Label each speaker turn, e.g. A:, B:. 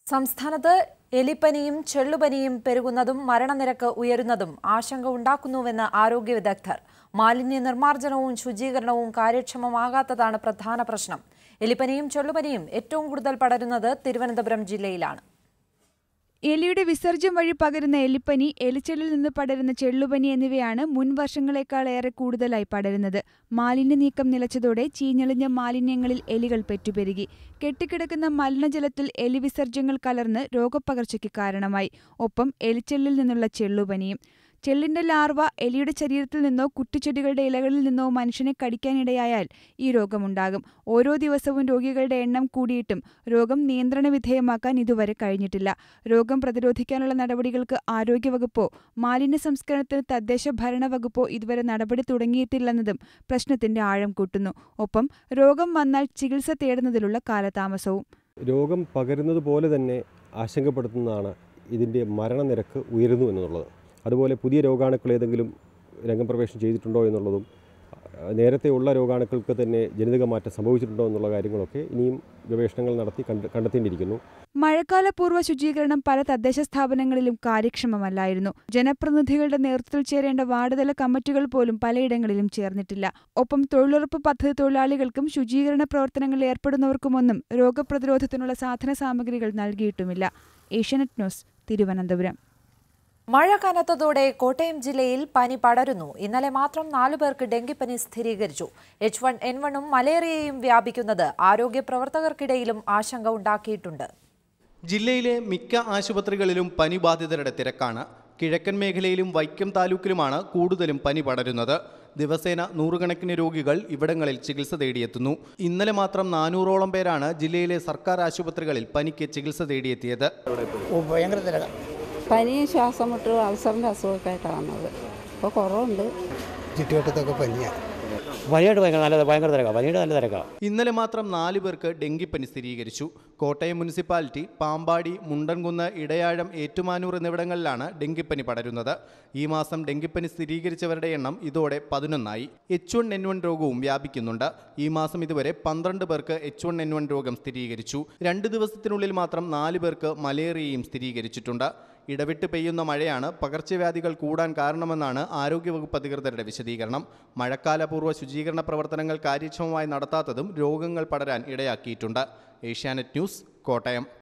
A: സംസ്ഥാനത്ത് എലിപ്പനിയും ചെള്ളുപനിയും പെരുകുന്നതും മരണനിരക്ക് ഉയരുന്നതും ആശങ്ക ഉണ്ടാക്കുന്നുവെന്ന് ആരോഗ്യ വിദഗ്ധർ മാലിന്യ നിർമ്മാർജ്ജനവും ശുചീകരണവും കാര്യക്ഷമമാകാത്തതാണ് പ്രധാന പ്രശ്നം എലിപ്പനിയും ചെള്ളുപനിയും ഏറ്റവും കൂടുതൽ പടരുന്നത് തിരുവനന്തപുരം ജില്ലയിലാണ്
B: എലിയുടെ വിസർജ്യം വഴി പകരുന്ന എലിപ്പനി എലിച്ചെള്ളിൽ നിന്ന് പടരുന്ന ചെള്ളുപനി എന്നിവയാണ് മുൻ വർഷങ്ങളെക്കാൾ ഏറെ കൂടുതലായി പടരുന്നത് മാലിന്യ നീക്കം നിലച്ചതോടെ ചീഞ്ഞളിഞ്ഞ മാലിന്യങ്ങളിൽ എലികൾ പെറ്റുപെരുകി കെട്ടിക്കിടക്കുന്ന മലിനജലത്തിൽ എലി വിസർജ്യങ്ങൾ കലർന്ന് രോഗപ്പകർച്ചയ്ക്ക് കാരണമായി ഒപ്പം എലിച്ചെള്ളിൽ നിന്നുള്ള ചെള്ളുപനിയും ചെള്ളിന്റെ ലാർവ എലിയുടെ ശരീരത്തിൽ നിന്നോ കുറ്റിച്ചെടികളുടെ ഇലകളിൽ നിന്നോ മനുഷ്യനെ കടിക്കാനിടയായാൽ ഈ രോഗമുണ്ടാകും ഓരോ ദിവസവും രോഗികളുടെ എണ്ണം കൂടിയിട്ടും രോഗം നിയന്ത്രണ വിധേയമാക്കാൻ ഇതുവരെ കഴിഞ്ഞിട്ടില്ല രോഗം പ്രതിരോധിക്കാനുള്ള നടപടികൾക്ക് ആരോഗ്യവകുപ്പോ മാലിന്യ സംസ്കരണത്തിന് തദ്ദേശ ഭരണ വകുപ്പോ ഇതുവരെ നടപടി തുടങ്ങിയിട്ടില്ലെന്നതും പ്രശ്നത്തിന്റെ ആഴം കൂട്ടുന്നു ഒപ്പം രോഗം വന്നാൽ ചികിത്സ തേടുന്നതിലുള്ള കാലതാമസവും
C: രോഗം പകരുന്നത് പോലെ തന്നെ ആശങ്കപ്പെടുത്തുന്നതാണ് ഇതിൻ്റെ മരണനിരക്ക് ഉയരുന്നു എന്നുള്ളത് അതുപോലെ പുതിയ രോഗാണുക്കൾ ഏതെങ്കിലും രംഗപ്രവേശനം ചെയ്തിട്ടുണ്ടോ എന്നുള്ളതും അഹ് നേരത്തെ ഉള്ള രോഗാണുക്കൾക്ക് തന്നെ ജനിതക മാറ്റം സംഭവിച്ചിട്ടുണ്ടോ എന്നുള്ള കാര്യങ്ങളൊക്കെ ഇനിയും ഗവേഷണങ്ങൾ നടത്തി കണ്ട് കണ്ടെത്തേണ്ടിയിരിക്കുന്നു
B: മഴക്കാലപൂർവ്വ ശുചീകരണം പല തദ്ദേശ സ്ഥാപനങ്ങളിലും കാര്യക്ഷമമല്ലായിരുന്നു ജനപ്രതിനിധികളുടെ നേതൃത്വത്തിൽ ചേരേണ്ട വാർഡുതല കമ്മിറ്റികൾ പോലും പലയിടങ്ങളിലും ചേർന്നിട്ടില്ല ഒപ്പം തൊഴിലുറപ്പ് പദ്ധതി തൊഴിലാളികൾക്കും ശുചീകരണ പ്രവർത്തനങ്ങളിൽ ഏർപ്പെടുന്നവർക്കുമൊന്നും രോഗപ്രതിരോധത്തിനുള്ള സാധന സാമഗ്രികൾ നൽകിയിട്ടുമില്ല ഏഷ്യാനെറ്റ് ന്യൂസ് തിരുവനന്തപുരം
A: മഴ കനത്തതോടെ കോട്ടയം ജില്ലയിൽ പനി പടരുന്നു ഇന്നലെ മാത്രം നാലു പേർക്ക് ഡെങ്കിപ്പനി സ്ഥിരീകരിച്ചു എച്ച് വൺ എൻ വണ്ണും മലേറിയയും വ്യാപിക്കുന്നത് ആരോഗ്യ പ്രവർത്തകർക്കിടയിലും ആശങ്ക ഉണ്ടാക്കിയിട്ടുണ്ട്
D: ജില്ലയിലെ മിക്ക ആശുപത്രികളിലും പനി ബാധിതരുടെ തിരക്കാണ് കിഴക്കൻ മേഖലയിലും വൈക്കം താലൂക്കിലുമാണ് കൂടുതലും പനി പടരുന്നത് ദിവസേന നൂറുകണക്കിന് രോഗികൾ ഇവിടങ്ങളിൽ ചികിത്സ തേടിയെത്തുന്നു ഇന്നലെ മാത്രം നാനൂറോളം പേരാണ് ജില്ലയിലെ സർക്കാർ ആശുപത്രികളിൽ പനിക്ക് ചികിത്സ തേടിയെത്തിയത്
E: ഓ ഭയങ്കര തിരക്കാണ്
F: പനിയും ശ്വാസം മുട്ട് അൾസറിൻ്റെ അസുഖമൊക്കെ ആയിട്ടാണ് വന്നത് ഇപ്പോൾ കുറവുണ്ട്
E: ചുറ്റുവട്ടത്തൊക്കെ പനിയാണ്
G: പനിയായിട്ട് ഭയങ്കര നല്ല ഭയങ്കര തിരക്കാണ് പനിയുടെ നല്ല തിരക്കാണ്
D: ഇന്നലെ മാത്രം നാല് പേർക്ക് ഡെങ്കിപ്പനി സ്ഥിരീകരിച്ചു കോട്ടയം മുനിസിപ്പാലിറ്റി പാമ്പാടി മുണ്ടൻകുന്ന് ഇടയാഴം ഏറ്റുമാനൂർ എന്നിവിടങ്ങളിലാണ് ഡെങ്കിപ്പനി പടരുന്നത് ഈ മാസം ഡെങ്കിപ്പനി സ്ഥിരീകരിച്ചവരുടെ എണ്ണം ഇതോടെ പതിനൊന്നായി എച്ച് വൺ എൻ വൺ രോഗവും വ്യാപിക്കുന്നുണ്ട് ഈ മാസം ഇതുവരെ പന്ത്രണ്ട് പേർക്ക് എച്ച് വൺ എൻ വൺ രോഗം സ്ഥിരീകരിച്ചു രണ്ട് ദിവസത്തിനുള്ളിൽ മാത്രം നാല് പേർക്ക് മലേറിയയും സ്ഥിരീകരിച്ചിട്ടുണ്ട് ഇടവിട്ട് പെയ്യുന്ന മഴയാണ് പകർച്ചവ്യാധികൾ കൂടാൻ കാരണമെന്നാണ് ആരോഗ്യവകുപ്പ് അധികൃതരുടെ വിശദീകരണം മഴക്കാലപൂർവ്വ ശുചീകരണ പ്രവർത്തനങ്ങൾ കാര്യക്ഷമമായി നടത്താത്തതും രോഗങ്ങൾ പടരാൻ ഇടയാക്കിയിട്ടുണ്ട് ഏഷ്യാനെറ്റ് ന്യൂസ് കോട്ടയം